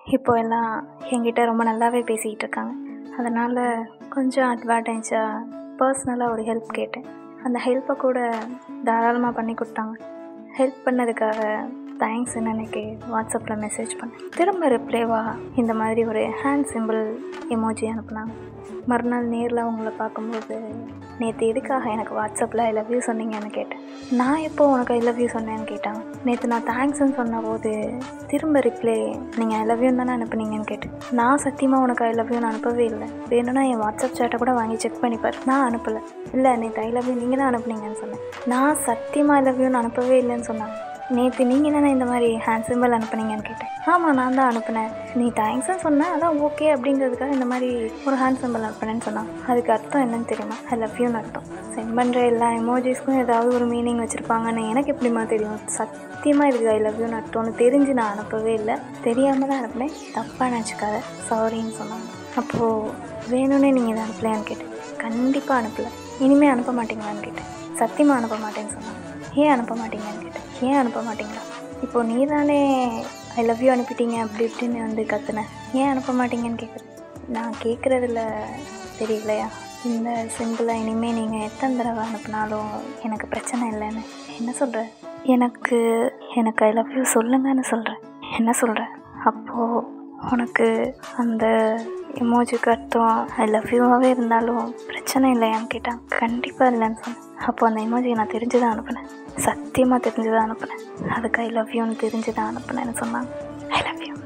இப்போ எல்லாம் என்கிட்ட ரொம்ப நல்லாவே பேசிக்கிட்டு இருக்காங்க அதனால் கொஞ்சம் அட்வான்டேஜாக பர்சனலாக ஒரு ஹெல்ப் கேட்டேன் அந்த ஹெல்ப்பை கூட தாராளமாக பண்ணி கொடுத்தாங்க ஹெல்ப் பண்ணதுக்காக தேங்க்ஸ் அன்னைக்கு வாட்ஸ்அப்பில் மெசேஜ் பண்ணேன் திரும்ப ரிப்ளேவாக இந்த மாதிரி ஒரு ஹேண்ட் சிம்பிள் எமோஜி அனுப்புனாங்க மறுநாள் நேரில் அவங்கள பார்க்கும்போது நேற்று எதுக்காக எனக்கு வாட்ஸ்அப்பில் ஐ லவ் யூ சொன்னீங்கன்னு கேட்டேன் நான் எப்போ உனக்கு ஐ லவ் யூ சொன்னேன்னு கேட்டாங்க நேற்று நான் தேங்க்ஸ்ன்னு சொன்னபோது திரும்ப ரிப்ளே நீங்கள் ஐ லவ் யூ தானே அனுப்புனீங்கன்னு கேட்டேன் நான் சத்தியமாக உனக்கு ஐ லவ் யூன்னு அனுப்பவே இல்லை வேணும்னா என் வாட்ஸ்அப் சேட்டை கூட வாங்கி செக் பண்ணிப்பார் நான் அனுப்பலை இல்லை நேற்று ஐ லவ் யூ நீங்கள் தான் அனுப்புனீங்கன்னு சொன்னேன் நான் சத்தியமாக ஐ லவ் யூன்னு அனுப்பவே இல்லைன்னு சொன்னாங்க நேற்று நீங்கள் தானே இந்த மாதிரி ஹேண்ட் சிம்பிள் அனுப்புனீங்கன்னு கேட்டேன் ஆமாம் நான் தான் அனுப்புனேன் நீ தேங்க்ஸ்னு சொன்னேன் அதான் ஓகே அப்படிங்கிறதுக்காக இந்த மாதிரி ஒரு ஹேண்ட் சிம்பிள் அனுப்புனேன்னு சொன்னான் அதுக்கு அர்த்தம் என்னன்னு தெரியுமா ஐ லவ் யூன்னு அர்த்தம் சென்ட் பண்ணுற எல்லா எமோஜிஸ்க்கும் ஏதாவது ஒரு மீனிங் வச்சுருப்பாங்கன்னு எனக்கு எப்படிமா தெரியும் சத்தியமாக இதுக்கு ஐ லவ் யூன்னு அர்த்தம்னு தெரிஞ்சு நான் அனுப்பவே இல்லை தெரியாமல் தான் அனுப்புனேன் தப்பாக நினச்சிக்காத சாரின்னு சொன்னாங்க அப்போது வேணும்னே நீங்கள் இதை அனுப்பலையான்னு கேட்டேன் கண்டிப்பாக அனுப்பலை இனிமேல் அனுப்ப மாட்டீங்களான்னு கேட்டேன் சத்தியமாக அனுப்ப மாட்டேன்னு சொன்னாங்க ஏன் அனுப்ப மாட்டீங்கன்னு கேட்டேன் ஏன் அனுப்ப மாட்டீங்களா இப்போ நீ தானே ஐ லவ் யூ அனுப்பிட்டீங்க அப்படி இப்படின்னு வந்து கத்துனேன் ஏன் அனுப்ப மாட்டீங்கன்னு கேட்குறேன் நான் கேட்குறதுல தெரியலையா இந்த சிம்பிளாக இனிமேல் நீங்கள் எத்தனை தடவை அனுப்புனாலும் எனக்கு பிரச்சனை இல்லைன்னு என்ன சொல்கிற எனக்கு எனக்கு ஐ லவ் யூ சொல்லுங்கன்னு சொல்கிறேன் என்ன சொல்கிற அப்போது உனக்கு அந்த எமோஜிக்கு அர்த்தம் ஐ லவ் யூவாகவே இருந்தாலும் பிரச்சனை இல்லையான்னு கேட்டான் கண்டிப்பாக இல்லைன்னு சொன்னேன் அப்போ அந்த எமோஜி நான் தெரிஞ்சு தான் அனுப்புனேன் சத்தியமாக தெரிஞ்சு தான் அனுப்புனேன் அதுக்கு ஐ லவ் யூன்னு தெரிஞ்சு தான் அனுப்புனேன்னு சொன்னாங்க ஐ லவ் யூ